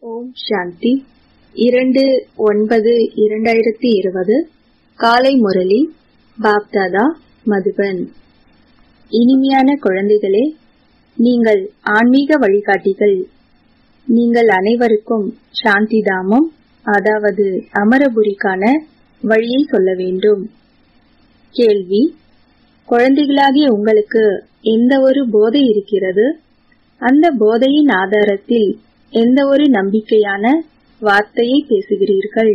ஓம் சாந்தி இரண்டு ஒன்பது இரண்டாயிரத்தி இருபது காலை முரளி பாப்தாதா மதுபன் இனிமையான குழந்தைகளே நீங்கள் ஆன்மீக வழிகாட்டிகள் நீங்கள் அனைவருக்கும் சாந்தி தாமம் அதாவது அமரபுரிக்கான வழியை சொல்ல வேண்டும் கேள்வி குழந்தைகளாகிய உங்களுக்கு எந்த ஒரு போதை இருக்கிறது அந்த போதையின் ஆதாரத்தில் எந்த ஒரு நம்பிக்கையான வார்த்தையை பேசுகிறீர்கள்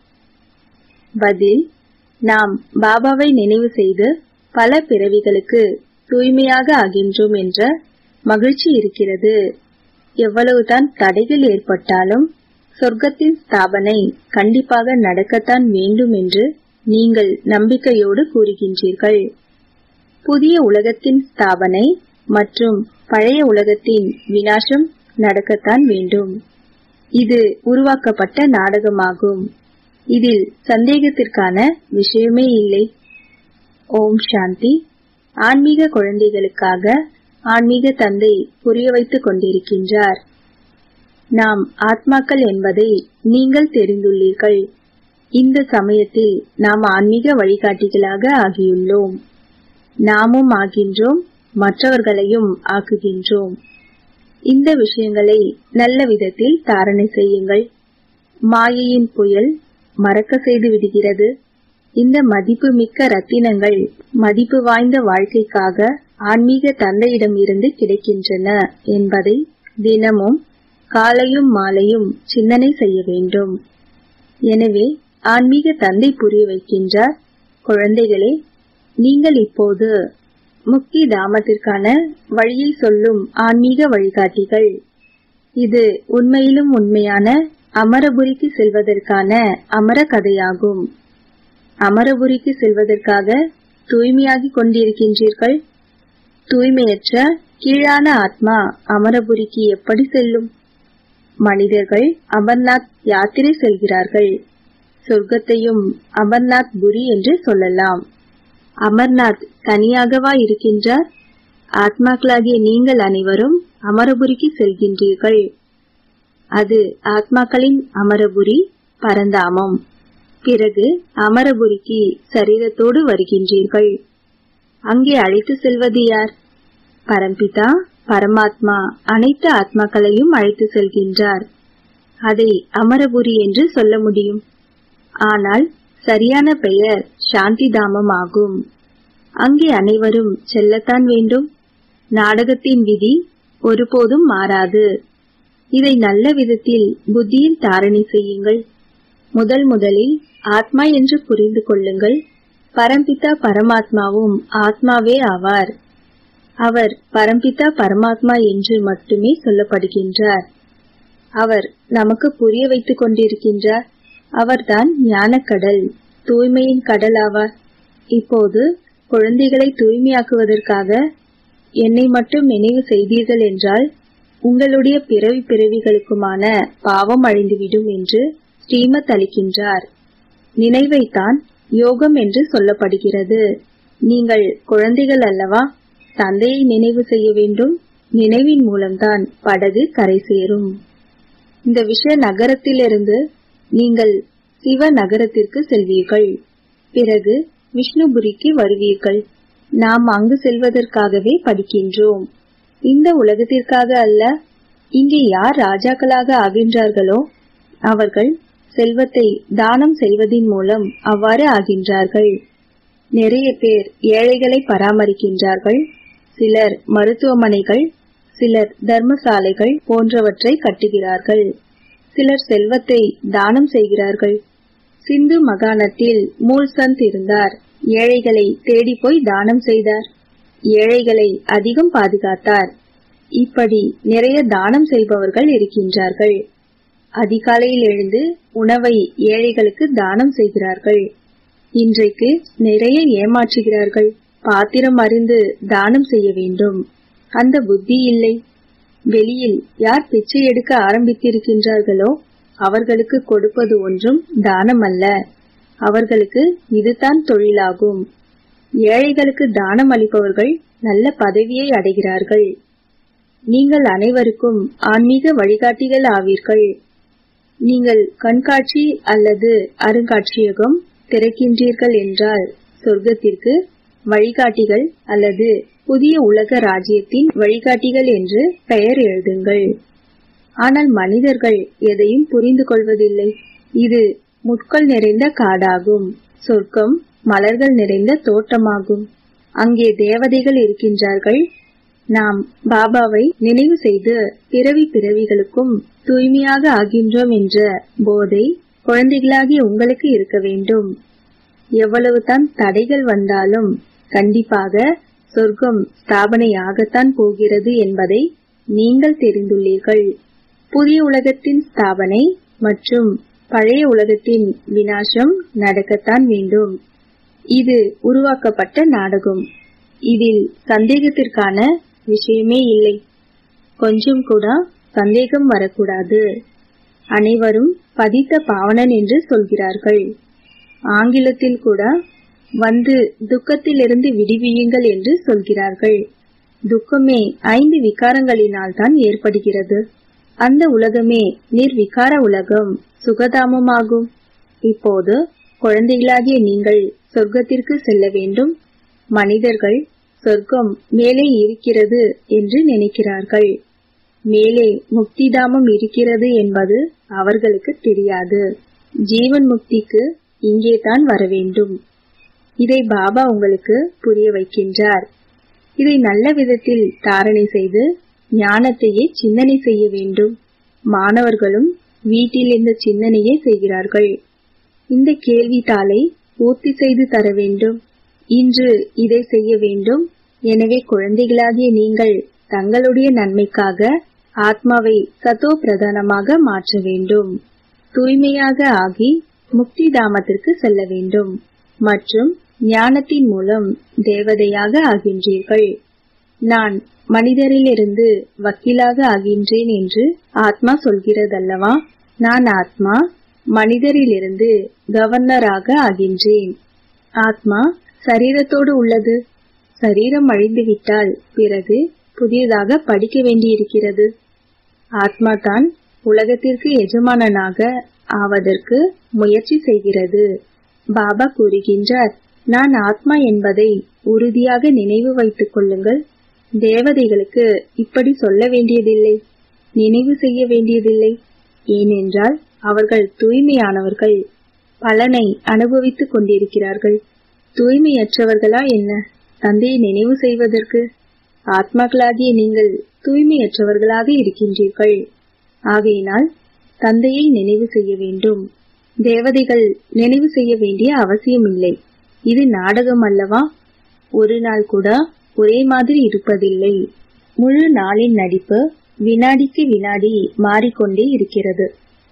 பதில் நாம் பாபாவை நினைவு செய்து பல பிறவிகளுக்கு தூய்மையாக ஆகின்றோம் என்ற மகிழ்ச்சி இருக்கிறது எவ்வளவுதான் தடைகள் ஏற்பட்டாலும் சொர்க்கத்தின் ஸ்தாபனை கண்டிப்பாக நடக்கத்தான் வேண்டும் என்று நீங்கள் நம்பிக்கையோடு கூறுகின்றீர்கள் புதிய உலகத்தின் ஸ்தாபனை மற்றும் பழைய உலகத்தின் வினாசம் நடக்கத்தான் வேண்டும் இது உருவாக்கப்பட்ட நாடகமாகும் இதில் சந்தேகத்திற்கான விஷயமே இல்லை ஓம் சாந்தி ஆன்மீக குழந்தைகளுக்காக ஆன்மீக தந்தை புரிய வைத்துக் கொண்டிருக்கின்றார் நாம் ஆத்மாக்கள் என்பதை நீங்கள் தெரிந்துள்ளீர்கள் இந்த சமயத்தில் நாம் ஆன்மீக வழிகாட்டிகளாக ஆகியுள்ளோம் நாமும் ஆகின்றோம் மற்றவர்களையும் ஆக்குகின்றோம் இந்த விஷயங்களை நல்ல விதத்தில் தாரணை செய்யுங்கள் மாயையின் புயல் மறக்க செய்து விடுகிறது இந்த மதிப்பு மிக்க ரத்தினங்கள் மதிப்பு வாய்ந்த வாழ்க்கைக்காக ஆன்மீக தந்தையிடம் இருந்து கிடைக்கின்றன என்பதை தினமும் காலையும் மாலையும் சிந்தனை செய்ய வேண்டும் எனவே ஆன்மீக தந்தை புரிய வைக்கின்றார் குழந்தைகளே நீங்கள் இப்போது முக்தி தாமத்திற்கான வழியை சொல்லும் ஆன்மீக வழிகாட்டிகள் இது உண்மையிலும் உண்மையான அமரபுரிக்கு செல்வதற்கான அமர கதையாகும் அமரபுரிக்கு செல்வதற்காக தூய்மையாகிக் கொண்டிருக்கின்றீர்கள் தூய்மையற்ற கீழான ஆத்மா அமரபுரிக்கு எப்படி செல்லும் மனிதர்கள் அமர்நாத் யாத்திரை செல்கிறார்கள் சொர்க்கத்தையும் அமர்நாத் புரி என்று சொல்லலாம் அமர்நாத் தனியாகவா இருக்கின்றார் ஆத்மாக்களாகிய நீங்கள் அனைவரும் அமரபுரிக்கு செல்கின்றீர்கள் அது ஆத்மாக்களின் அமரபுரி பரந்தாமம் பிறகு அமரபுரிக்கு சரீரத்தோடு வருகின்றீர்கள் அங்கே அழைத்து செல்வது யார் பரம்பிதா பரமாத்மா அனைத்து ஆத்மாக்களையும் அழைத்து செல்கின்றார் அதை அமரபுரி என்று சொல்ல முடியும் ஆனால் சரியான பெயர் சாந்தி தாமம் ஆகும் அங்கே அனைவரும் செல்லத்தான் வேண்டும் நாடகத்தின் விதி ஒருபோதும் மாறாது இதை நல்ல விதத்தில் புத்தியில் தாரணை செய்யுங்கள் முதல் முதலில் ஆத்மா என்று புரிந்து கொள்ளுங்கள் பரம்பிதா பரமாத்மாவும் ஆத்மாவே ஆவார் அவர் பரம்பிதா பரமாத்மா என்று மட்டுமே சொல்லப்படுகின்றார் அவர் நமக்கு புரிய வைத்துக் கொண்டிருக்கின்றார் அவர்தான் ஞானக்கடல் தூய்மையின் கடல் ஆவார் இப்போது குழந்தைகளை தூய்மையாக்குவதற்காக என்னை மட்டும் நினைவு செய்தீர்கள் என்றால் உங்களுடைய பிறவி பிறவிகளுக்குமான பாவம் அழிந்துவிடும் என்று ஸ்ரீமத் அளிக்கின்றார் நினைவைத்தான் யோகம் என்று சொல்லப்படுகிறது நீங்கள் குழந்தைகள் அல்லவா தந்தையை நினைவு செய்ய வேண்டும் நினைவின் மூலம்தான் படகு கரை சேரும் இந்த விஷ நகரத்திலிருந்து நீங்கள் சிவ நகரத்திற்கு செல்வீர்கள் பிறகு விஷ்ணுபுரிக்கு வருவீர்கள் நாம் அங்கு செல்வதற்காகவே படிக்கின்றோம் இந்த உலகத்திற்காக அல்ல இங்கே யார் ராஜாக்களாக ஆகின்றார்களோ அவர்கள் செல்வத்தை தானம் செய்வதின் மூலம் அவ்வாறு ஆகின்றார்கள் நிறைய பேர் ஏழைகளை பராமரிக்கின்றார்கள் சிலர் மருத்துவமனைகள் சிலர் தர்மசாலைகள் போன்றவற்றை கட்டுகிறார்கள் சிலர் செல்வத்தை தானம் செய்கிறார்கள் சிந்து மகாணத்தில் மூல்சந்த் இருந்தார் ஏழைகளை தேடி போய் தானம் செய்தார் ஏழைகளை அதிகம் பாதுகாத்தார் இப்படி நிறைய தானம் செய்பவர்கள் இருக்கின்றார்கள் அதிகாலையில் எழுந்து உணவை ஏழைகளுக்கு தானம் செய்கிறார்கள் இன்றைக்கு நிறைய ஏமாற்றுகிறார்கள் பாத்திரம் அறிந்து தானம் செய்ய வேண்டும் அந்த புத்தி இல்லை வெளியில் யார் பிச்சை எடுக்க ஆரம்பித்திருக்கின்றார்களோ அவர்களுக்கு கொடுப்பது ஒன்றும் தானம் அல்ல அவர்களுக்கு இதுதான் தொழிலாகும் ஏழைகளுக்கு தானம் அளிப்பவர்கள் நல்ல பதவியை அடைகிறார்கள் நீங்கள் அனைவருக்கும் ஆன்மீக வழிகாட்டிகள் ஆவீர்கள் நீங்கள் கண்காட்சி அல்லது அருங்காட்சியகம் திறக்கின்றீர்கள் என்றால் சொர்க்கத்திற்கு வழிகாட்டிகள் அல்லது புதிய உலக ராஜ்யத்தின் வழிகாட்டிகள் என்று பெயர் எழுதுங்கள் ஆனால் மனிதர்கள் எதையும் புரிந்து கொள்வதில்லை இது முட்கள் நிறைந்த காடாகும் சொர்க்கம் மலர்கள் நிறைந்த தோட்டமாகும் அங்கே தேவதைகள் இருக்கின்றார்கள் நாம் பாபாவை நினைவு செய்து பிறவி பிறவிகளுக்கும் தூய்மையாக ஆகின்றோம் என்ற போதை குழந்தைகளாகிய உங்களுக்கு இருக்க வேண்டும் எவ்வளவுதான் தடைகள் வந்தாலும் கண்டிப்பாக சொர்க்கம் ஸ்தாபனையாகத்தான் போகிறது என்பதை நீங்கள் தெரிந்துள்ளீர்கள் புதிய உலகத்தின் ஸ்தாபனை மற்றும் பழைய உலகத்தின் வினாசம் நடக்கத்தான் வேண்டும் இது உருவாக்கப்பட்ட நாடகம் இதில் சந்தேகத்திற்கான விஷயமே இல்லை கொஞ்சம் கூட சந்தேகம் வரக்கூடாது அனைவரும் பதித்த பாவனன் என்று சொல்கிறார்கள் ஆங்கிலத்தில் கூட வந்து துக்கத்திலிருந்து விடுவியுங்கள் என்று சொல்கிறார்கள் துக்கமே ஐந்து விகாரங்களினால் தான் ஏற்படுகிறது அந்த உலகமே நிர்விகார உலகம் சுகதாமமாகும் இப்போது குழந்தைகளாகிய நீங்கள் சொர்க்கத்திற்கு செல்ல வேண்டும் மனிதர்கள் சொர்க்கம் மேலே இருக்கிறது என்று நினைக்கிறார்கள் மேலே முக்திதாமம் இருக்கிறது என்பது அவர்களுக்கு தெரியாது ஜீவன் முக்திக்கு இங்கே தான் வர வேண்டும் இதை பாபா உங்களுக்கு புரிய வைக்கின்றார் இதை நல்ல விதத்தில் தாரணை செய்து ஞானத்தையே சிந்தனை செய்ய வேண்டும் மாணவர்களும் வீட்டில் இந்த சிந்தனையை செய்கிறார்கள் இந்த கேள்வித்தாளை பூர்த்தி செய்து தர வேண்டும் இன்று இதை செய்ய வேண்டும் எனவே குழந்தைகளாகிய நீங்கள் தங்களுடைய நன்மைக்காக ஆத்மாவை சத்தோ பிரதானமாக மாற்ற வேண்டும் தூய்மையாக ஆகி முக்தி தாமத்திற்கு செல்ல வேண்டும் மற்றும் ஞானத்தின் மூலம் தேவதையாக ஆகின்றீர்கள் நான் மனிதரிலிருந்து வக்கீலாக ஆகின்றேன் என்று ஆத்மா சொல்கிறதல்லவா நான் ஆத்மா மனிதரிலிருந்து கவர்னராக ஆகின்றேன் ஆத்மா சரீரத்தோடு உள்ளது சரீரம் அழிந்துவிட்டால் பிறகு புதியதாக படிக்க வேண்டியிருக்கிறது ஆத்மா தான் உலகத்திற்கு எஜமானனாக ஆவதற்கு முயற்சி செய்கிறது பாபா கூறுகின்றார் நான் ஆத்மா என்பதை உறுதியாக நினைவு வைத்துக் கொள்ளுங்கள் தேவதைகளுக்கு இப்படி சொல்ல வேண்டியதில்லை நினைவு செய்ய வேண்டியதில்லை ஏனென்றால் அவர்கள் தூய்மையானவர்கள் பலனை அனுபவித்துக் கொண்டிருக்கிறார்கள் தூய்மையற்றவர்களா என்ன தந்தையை நினைவு செய்வதற்கு ஆத்மாக்களாகிய நீங்கள் தூய்மையற்றவர்களாக இருக்கின்றீர்கள் ஆகையினால் தந்தையை நினைவு செய்ய வேண்டும் தேவதைகள் நினைவு செய்ய வேண்டிய அவசியமில்லை இது நாடகம் அல்லவா ஒரு நாள் கூட ஒரே மாதிரி இருப்பதில்லை முழு நாளின் நடிப்பு வினாடிக்கு வினாடி மாறிக்கொண்டே இருக்கிறது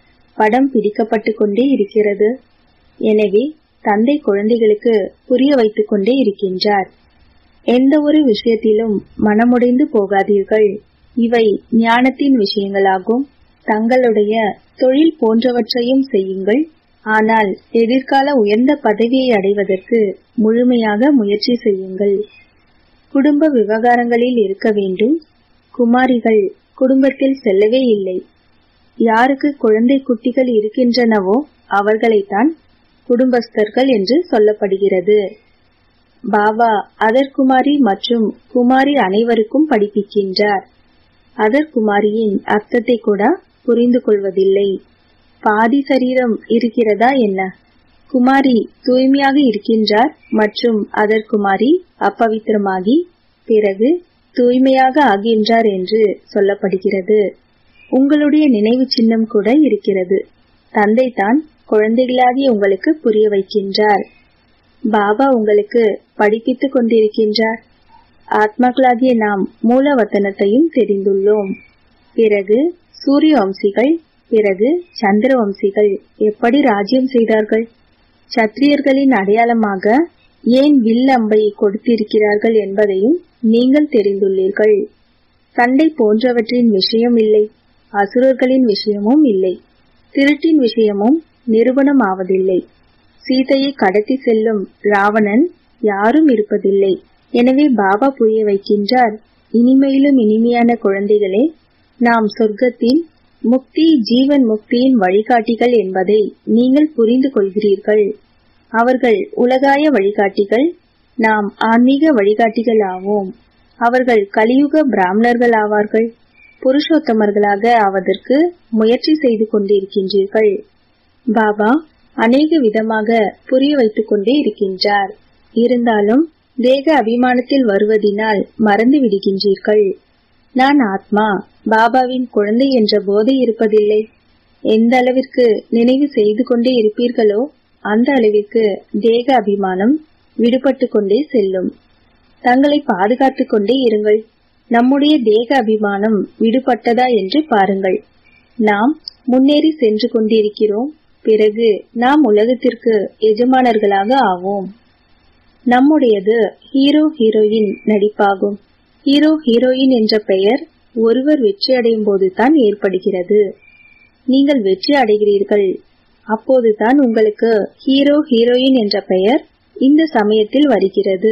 படம் பிடிக்கப்பட்டு கொண்டே இருக்கிறது எனவே தந்தை குழந்தைகளுக்கு புரிய வைத்துக் கொண்டே இருக்கின்றார் எந்த ஒரு விஷயத்திலும் மனமுடைந்து போகாதீர்கள் இவை ஞானத்தின் விஷயங்களாகும் தங்களுடைய தொழில் போன்றவற்றையும் செய்யுங்கள் ஆனால் எதிர்கால உயர்ந்த பதவியை அடைவதற்கு முழுமையாக முயற்சி செய்யுங்கள் குடும்ப விவகாரங்களில் இருக்க வேண்டும் குமாரிகள் குடும்பத்தில் செல்லவே இல்லை யாருக்கு குழந்தை குட்டிகள் இருக்கின்றனவோ அவர்களைத்தான் குடும்பஸ்தர்கள் என்று சொல்லப்படுகிறது பாபா அதர்குமாரி மற்றும் குமாரி அனைவருக்கும் படிப்பிக்கின்றார் அதர்குமாரியின் அர்த்தத்தை கூட புரிந்து கொள்வதில்லை பாதி சரீரம் இருக்கிறதா என்ன குமாரி தூய்மையாக இருக்கின்றார் மற்றும் அதர்குமாரி அப்பவித்திரமாகி பிறகு தூய்மையாக ஆகின்றார் என்று சொல்லப்படுகிறது உங்களுடைய நினைவு சின்னம் கூட இருக்கிறது தந்தை தான் குழந்தைகளாகிய உங்களுக்கு புரிய வைக்கின்றார் பாபா உங்களுக்கு படிப்பித்துக் கொண்டிருக்கின்றார் ஆத்மாக்களாகிய நாம் மூலவத்தனத்தையும் தெரிந்துள்ளோம் பிறகு சூரிய வம்சிகள் பிறகு சந்திர வம்சிகள் எப்படி ராஜ்யம் செய்தார்கள் சத்திரியர்களின் அடையாளமாக ஏன் வில் அம்பை கொடுத்திருக்கிறார்கள் என்பதையும் நீங்கள் தெரிந்துள்ளீர்கள் சண்டை போன்றவற்றின் விஷயம் இல்லை அசுரர்களின் விஷயமும் இல்லை திருட்டின் விஷயமும் நிரூபணம் ஆவதில்லை சீதையை கடத்தி செல்லும் ராவணன் யாரும் இருப்பதில்லை எனவே பாபா புரிய வைக்கின்றார் இனிமையிலும் இனிமையான குழந்தைகளே நாம் சொர்க்கத்தின் முக்தி ஜீவன் முக்தியின் வழிகாட்டிகள் என்பதை நீங்கள் புரிந்து கொள்கிறீர்கள் அவர்கள் உலகாய வழிகாட்டிகள் நாம் ஆன்மீக வழிகாட்டிகள் ஆவோம் அவர்கள் கலியுக பிராமணர்கள் ஆவார்கள் புருஷோத்தமர்களாக ஆவதற்கு முயற்சி செய்து கொண்டிருக்கின்றீர்கள் பாபா அநேக விதமாக புரிய வைத்துக் கொண்டே இருக்கின்றார் இருந்தாலும் தேக அபிமானத்தில் வருவதினால் மறந்து விடுகின்றீர்கள் நான் ஆத்மா பாபாவின் குழந்தை என்ற போதை இருப்பதில்லை எந்த அளவிற்கு நினைவு செய்து கொண்டே இருப்பீர்களோ அந்த அளவிற்கு தேக அபிமானம் விடுபட்டு கொண்டே செல்லும் தங்களை பாதுகாத்துக் கொண்டே இருங்கள் நம்முடைய தேக அபிமானம் விடுபட்டதா என்று பாருங்கள் நாம் முன்னேறி சென்று கொண்டிருக்கிறோம் பிறகு நாம் உலகத்திற்கு எஜமானர்களாக ஆவோம் நம்முடையது ஹீரோ ஹீரோயின் நடிப்பாகும் ஹீரோ ஹீரோயின் என்ற பெயர் ஒருவர் வெற்றி அடையும் போதுதான் ஏற்படுகிறது நீங்கள் வெற்றி அடைகிறீர்கள் அப்போதுதான் உங்களுக்கு ஹீரோ ஹீரோயின் என்ற பெயர் இந்த சமயத்தில் வருகிறது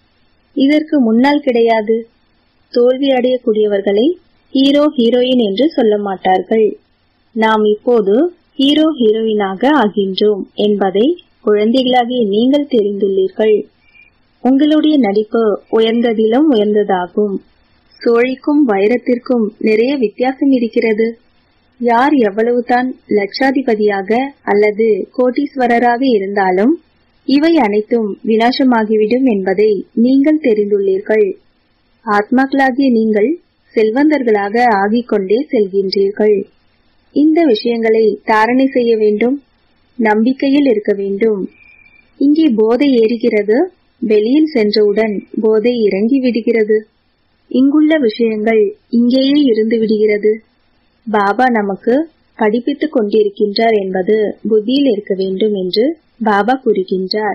இதற்கு முன்னால் கிடையாது தோல்வி அடையக்கூடியவர்களை ஹீரோ ஹீரோயின் என்று சொல்ல மாட்டார்கள் நாம் இப்போது ஹீரோ ஹீரோயினாக ஆகின்றோம் என்பதை குழந்தைகளாகிய நீங்கள் தெரிந்துள்ளீர்கள் உங்களுடைய நடிப்பு உயர்ந்ததிலும் உயர்ந்ததாகும் சோழிக்கும் வைரத்திற்கும் நிறைய வித்தியாசம் இருக்கிறது யார் எவ்வளவுதான் லட்சாதிபதியாக அல்லது கோட்டீஸ்வரராக இருந்தாலும் இவை அனைத்தும் வினாசமாகிவிடும் என்பதை நீங்கள் தெரிந்துள்ளீர்கள் ஆத்மாக்களாகிய நீங்கள் செல்வந்தர்களாக ஆகிக்கொண்டே செல்கின்றீர்கள் இந்த விஷயங்களை தாரணை செய்ய வேண்டும் நம்பிக்கையில் இருக்க வேண்டும் இங்கே போதை ஏறுகிறது வெளியில் சென்றவுடன் போதை இறங்கி விடுகிறது இங்குள்ள விஷயங்கள் இங்கேயே இருந்து விடுகிறது பாபா நமக்கு படிப்பித்துக் கொண்டிருக்கின்றார் என்பது புத்தியில் இருக்க வேண்டும் என்று பாபா கூறுகின்றார்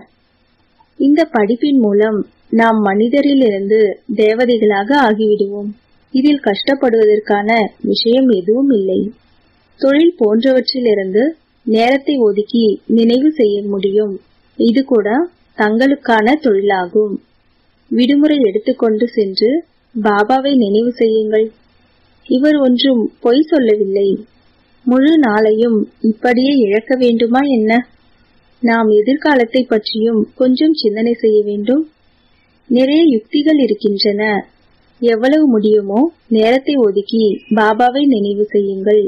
இந்த படிப்பின் மூலம் நாம் மனிதரிலிருந்து தேவதைகளாக ஆகிவிடுவோம் இதில் கஷ்டப்படுவதற்கான விஷயம் எதுவும் இல்லை தொழில் போன்றவற்றிலிருந்து நேரத்தை ஒதுக்கி நினைவு செய்ய முடியும் இது கூட தங்களுக்கான தொழிலாகும் விடுமுறை எடுத்துக்கொண்டு சென்று பாபாவை நினைவு செய்யுங்கள் இவர் ஒன்றும் பொய் சொல்லவில்லை முழு நாளையும் இப்படியே இழக்க வேண்டுமா என்ன நாம் எதிர்காலத்தை பற்றியும் கொஞ்சம் சிந்தனை செய்ய வேண்டும் நிறைய யுக்திகள் இருக்கின்றன எவ்வளவு முடியுமோ நேரத்தை ஒதுக்கி பாபாவை நினைவு செய்யுங்கள்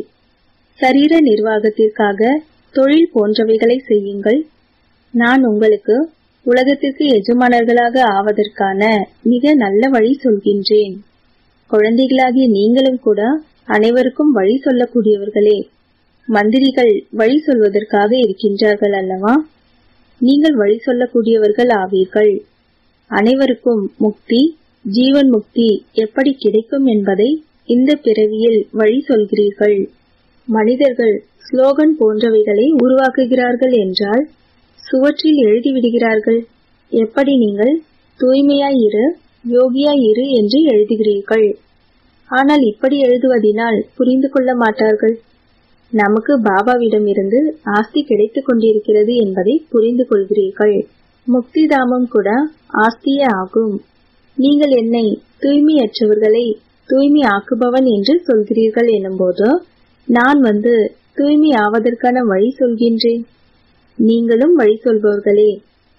சரீர நிர்வாகத்திற்காக தொழில் போன்றவைகளை செய்யுங்கள் நான் உங்களுக்கு உலகத்திற்கு எஜமானர்களாக ஆவதற்கான மிக நல்ல வழி சொல்கின்றேன் குழந்தைகளாகிய நீங்களும் கூட அனைவருக்கும் வழி சொல்லக்கூடியவர்களே மந்திரிகள் வழி சொல்வதற்காக இருக்கின்றார்கள் அல்லவா நீங்கள் வழி சொல்லக்கூடியவர்கள் ஆவீர்கள் அனைவருக்கும் முக்தி ஜீவன் முக்தி எப்படி கிடைக்கும் என்பதை இந்த பிறவியில் வழி சொல்கிறீர்கள் மனிதர்கள் ஸ்லோகன் போன்றவைகளை உருவாக்குகிறார்கள் என்றால் சுவற்றில் எழுதிவிடுகிறார்கள் எப்படி நீங்கள் தூய்மையாய் இரு யோகியாய் இரு என்று எழுதுகிறீர்கள் ஆனால் இப்படி எழுதுவதினால் புரிந்து கொள்ள மாட்டார்கள் நமக்கு பாபாவிடமிருந்து ஆஸ்தி கிடைத்துக் கொண்டிருக்கிறது என்பதை புரிந்து கொள்கிறீர்கள் முக்தி தாமம் கூட ஆஸ்தியே ஆகும் நீங்கள் என்னை தூய்மையற்றவர்களை தூய்மை ஆக்குபவன் என்று சொல்கிறீர்கள் எனும்போது நான் வந்து தூய்மை ஆவதற்கான வழி சொல்கின்றேன் நீங்களும் வழி சொல்பவர்களே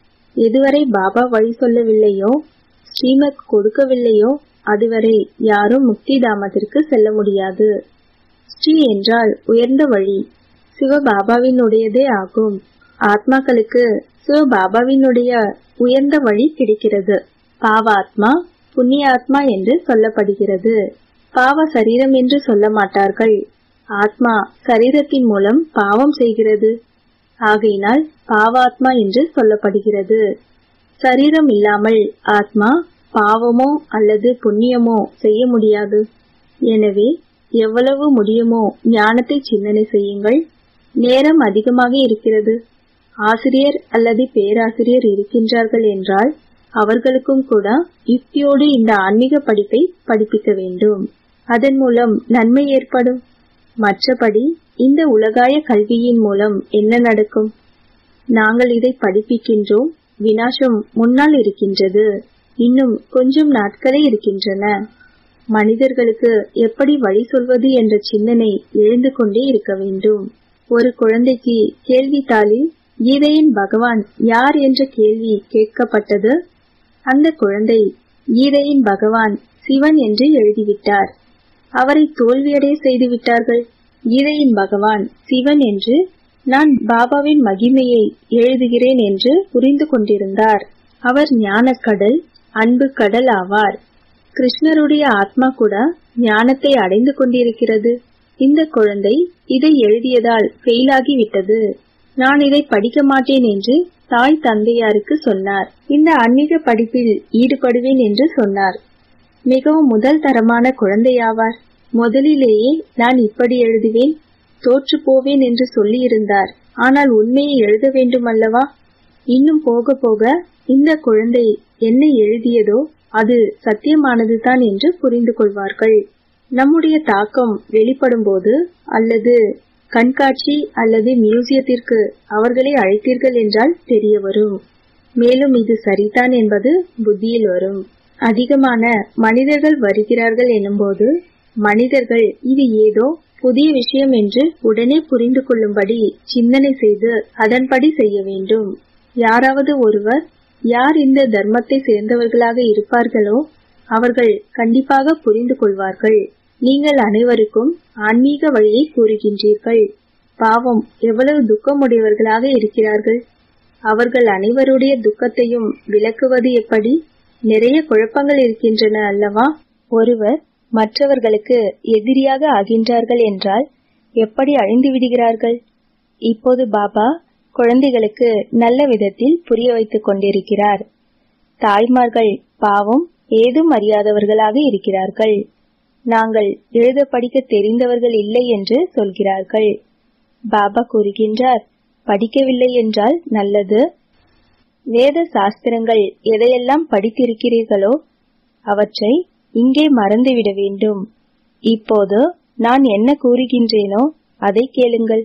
எதுவரை பாபா வழி சொல்லவில்லையோ ஸ்ரீமத் கொடுக்கவில்லையோ அதுவரை யாரும் முக்தி தாமத்திற்கு செல்ல முடியாது ஸ்ரீ என்றால் உயர்ந்த வழி சிவபாபாவினுடையதே ஆகும் ஆத்மாக்களுக்கு சிவபாபாவினுடைய உயர்ந்த வழி கிடைக்கிறது பாவாத்மா புண்ணியாத்மா என்று சொல்லப்படுகிறது பாவ சரீரம் என்று சொல்ல மாட்டார்கள் ஆத்மா சரீரத்தின் மூலம் பாவம் செய்கிறது ஆகையினால் பாவாத்மா என்று சொல்லப்படுகிறது சரீரம் இல்லாமல் ஆத்மா பாவமோ அல்லது புண்ணியமோ செய்ய முடியாது எனவே எவ்வளவு முடியுமோ ஞானத்தை சிந்தனை செய்யுங்கள் நேரம் அதிகமாக இருக்கிறது ஆசிரியர் அல்லது பேராசிரியர் இருக்கின்றார்கள் என்றால் அவர்களுக்கும் கூட யுக்தியோடு இந்த ஆன்மீக படிப்பை படிப்பிக்க வேண்டும் அதன் மூலம் நன்மை ஏற்படும் மற்றபடி இந்த உலகாய கல்வியின் மூலம் என்ன நடக்கும் நாங்கள் இதை படிப்பிக்கின்றோம் வினாசம் முன்னால் இருக்கின்றது இன்னும் கொஞ்சம் நாட்களே இருக்கின்றன மனிதர்களுக்கு எப்படி வழி சொல்வது என்ற சிந்தனை எழுந்து கொண்டே இருக்க வேண்டும் ஒரு குழந்தைக்கு கேள்வித்தாளில் கீதையின் பகவான் யார் என்ற கேள்வி கேட்கப்பட்டது அந்த குழந்தை கீதையின் பகவான் சிவன் என்று எழுதிவிட்டார் அவரை தோல்வியடைய செய்து விட்டார்கள் கீதையின் பகவான் சிவன் என்று நான் பாபாவின் மகிமையை எழுதுகிறேன் என்று புரிந்து கொண்டிருந்தார் அவர் ஞானக்கடல் அன்பு கடல் ஆவார் கிருஷ்ணருடைய ஆத்மா கூட ஞானத்தை அடைந்து கொண்டிருக்கிறது இந்த குழந்தை இதை எழுதியதால் ஃபெயிலாகி விட்டது நான் இதை படிக்க மாட்டேன் என்று தாய் தந்தையாருக்கு சொன்னார் இந்த ஆன்மீக படிப்பில் ஈடுபடுவேன் என்று சொன்னார் மிகவும் முதல் தரமான குழந்தையாவார் முதலிலேயே நான் இப்படி எழுதுவேன் தோற்று போவேன் என்று சொல்லியிருந்தார் ஆனால் உண்மையை எழுத வேண்டும் அல்லவா இன்னும் போக போக இந்த குழந்தை என்ன எழுதியதோ அது சத்தியமானதுதான் என்று புரிந்து கொள்வார்கள் நம்முடைய தாக்கம் வெளிப்படும் போது அல்லது கண்காட்சி அல்லது மியூசியத்திற்கு அவர்களை அழைத்தீர்கள் என்றால் தெரிய வரும் மேலும் இது சரிதான் என்பது புத்தியில் வரும் அதிகமான மனிதர்கள் வருகிறார்கள் எனும்போது மனிதர்கள் இது ஏதோ புதிய விஷயம் என்று உடனே புரிந்து கொள்ளும்படி சிந்தனை செய்து அதன்படி செய்ய வேண்டும் யாராவது ஒருவர் யார் இந்த தர்மத்தை சேர்ந்தவர்களாக இருப்பார்களோ அவர்கள் கண்டிப்பாக புரிந்து கொள்வார்கள் நீங்கள் அனைவருக்கும் ஆன்மீக வழியை கூறுகின்றீர்கள் பாவம் எவ்வளவு துக்கமுடையவர்களாக இருக்கிறார்கள் அவர்கள் அனைவருடைய துக்கத்தையும் விளக்குவது எப்படி நிறைய குழப்பங்கள் இருக்கின்றன அல்லவா ஒருவர் மற்றவர்களுக்கு எதிரியாக ஆகின்றார்கள் என்றால் எப்படி அழிந்து விடுகிறார்கள் இப்போது பாபா குழந்தைகளுக்கு நல்ல விதத்தில் புரிய வைத்துக் கொண்டிருக்கிறார் தாய்மார்கள் பாவம் ஏதும் அறியாதவர்களாக இருக்கிறார்கள் நாங்கள் எழுத படிக்க தெரிந்தவர்கள் இல்லை என்று சொல்கிறார்கள் பாபா கூறுகின்றார் படிக்கவில்லை என்றால் நல்லது வேத சாஸ்திரங்கள் எதையெல்லாம் படித்திருக்கிறீர்களோ அவற்றை இங்கே மறந்துவிட வேண்டும் இப்போது நான் என்ன கூறுகின்றேனோ அதை கேளுங்கள்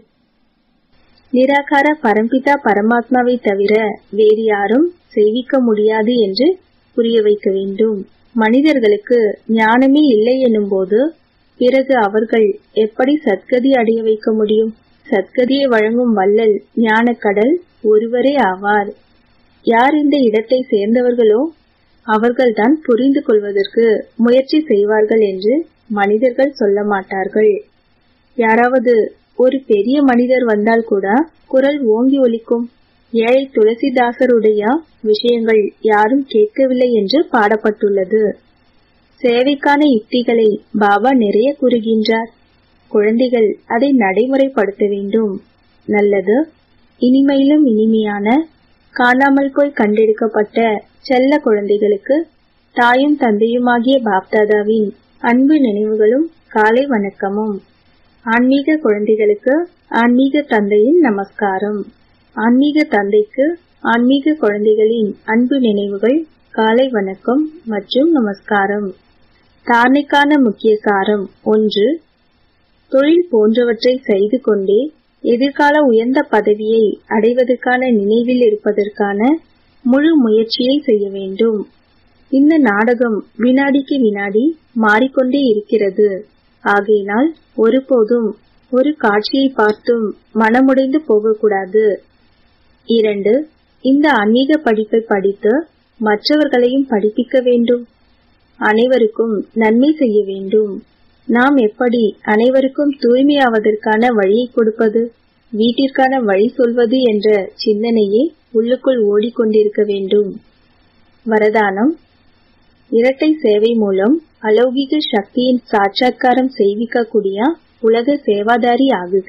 நிராகார பரம்பிதா பரமாத்மாவை தவிர வேறு யாரும் செய்விக்க முடியாது என்று புரிய வைக்க வேண்டும் மனிதர்களுக்கு ஞானமே இல்லை எனும்போது பிறகு அவர்கள் எப்படி சத்கதி அடைய வைக்க முடியும் சத்கதியை வழங்கும் வள்ளல் ஞானக்கடல் ஒருவரே ஆவார் யார் இந்த இடத்தை சேர்ந்தவர்களோ அவர்கள்தான் புரிந்து கொள்வதற்கு முயற்சி செய்வார்கள் என்று மனிதர்கள் சொல்ல மாட்டார்கள் யாராவது ஒரு பெரிய மனிதர் வந்தால் கூட குரல் ஓங்கி ஒலிக்கும் ஏழை துளசிதாசருடைய விஷயங்கள் யாரும் கேட்கவில்லை என்று பாடப்பட்டுள்ளது சேவைக்கான யுக்திகளை பாபா நிறைய கூறுகின்றார் குழந்தைகள் அதை நடைமுறைப்படுத்த வேண்டும் நல்லது இனிமையிலும் இனிமையான காணாமல் போய் கண்டெடுக்கப்பட்ட செல்ல குழந்தைகளுக்கு தாயும் தந்தையுமாகிய பாப்தாதாவின் அன்பு நினைவுகளும் காலை வணக்கமும் ஆன்மீக குழந்தைகளுக்கு ஆன்மீக தந்தையின் நமஸ்காரம் ஆன்மீக தந்தைக்கு ஆன்மீக குழந்தைகளின் அன்பு நினைவுகள் காலை வணக்கம் மற்றும் நமஸ்காரம் தாரணைக்கான முக்கிய சாரம் ஒன்று தொழில் போன்றவற்றை செய்து கொண்டே எதிர்கால உயர்ந்த பதவியை அடைவதற்கான நினைவில் இருப்பதற்கான முழு முயற்சியை செய்ய வேண்டும் இந்த நாடகம் வினாடிக்கு வினாடி மாறிக்கொண்டே இருக்கிறது ஆகையினால் ஒருபோதும் ஒரு காட்சியை பார்த்தும் மனமுடைந்து போகக்கூடாது இரண்டு இந்த ஆன்மீக படிப்பை படித்து மற்றவர்களையும் படிப்பிக்க வேண்டும் அனைவருக்கும் நன்மை செய்ய வேண்டும் நாம் எப்படி அனைவருக்கும் தூய்மையாவதற்கான வழியை கொடுப்பது வீட்டிற்கான வழி சொல்வது என்ற சிந்தனையே உள்ளுக்குள் ஓடிக்கொண்டிருக்க வேண்டும் வரதானம் இரட்டை சேவை மூலம் அலௌகிக சக்தியின் சாட்சாத்காரம் செய்விக்கக்கூடிய உலக சேவாதாரி ஆகுக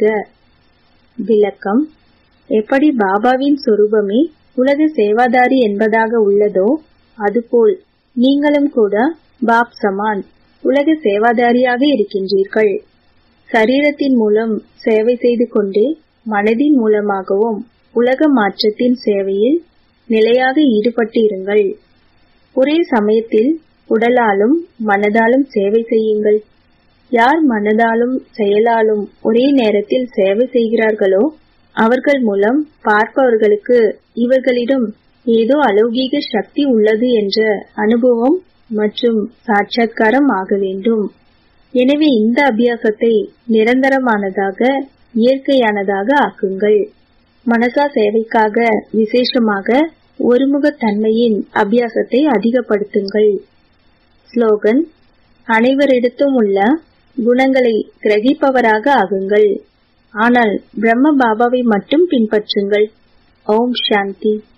விளக்கம் எப்படி பாபாவின் சொரூபமே உலக சேவாதாரி என்பதாக உள்ளதோ அதுபோல் நீங்களும் கூட பாப் சமான் உலக சேவாதாரியாக இருக்கின்றீர்கள் சரீரத்தின் மூலம் சேவை செய்து கொண்டே மனதின் மூலமாகவும் உலக மாற்றத்தின் சேவையில் நிலையாக ஈடுபட்டு இருங்கள் ஒரே சமயத்தில் உடலாலும் மனதாலும் சேவை செய்யுங்கள் யார் மனதாலும் செயலாலும் ஒரே நேரத்தில் சேவை செய்கிறார்களோ அவர்கள் மூலம் பார்ப்பவர்களுக்கு இவர்களிடம் ஏதோ அலௌகீக சக்தி உள்ளது என்ற அனுபவம் மற்றும் சாட்சாத்காரம் ஆக வேண்டும் எனவே இந்த அபியாசத்தை நிரந்தரமானதாக இயற்கையானதாக ஆக்குங்கள் மனசா சேவைக்காக விசேஷமாக ஒருமுகத் தன்மையின் அபியாசத்தை அதிகப்படுத்துங்கள் ஸ்லோகன் அனைவரிடத்தும் உள்ள குணங்களை கிரகிப்பவராக ஆகுங்கள் ஆனால் பிரம்ம பாபாவை மட்டும் பின்பற்றுங்கள் ஓம் சாந்தி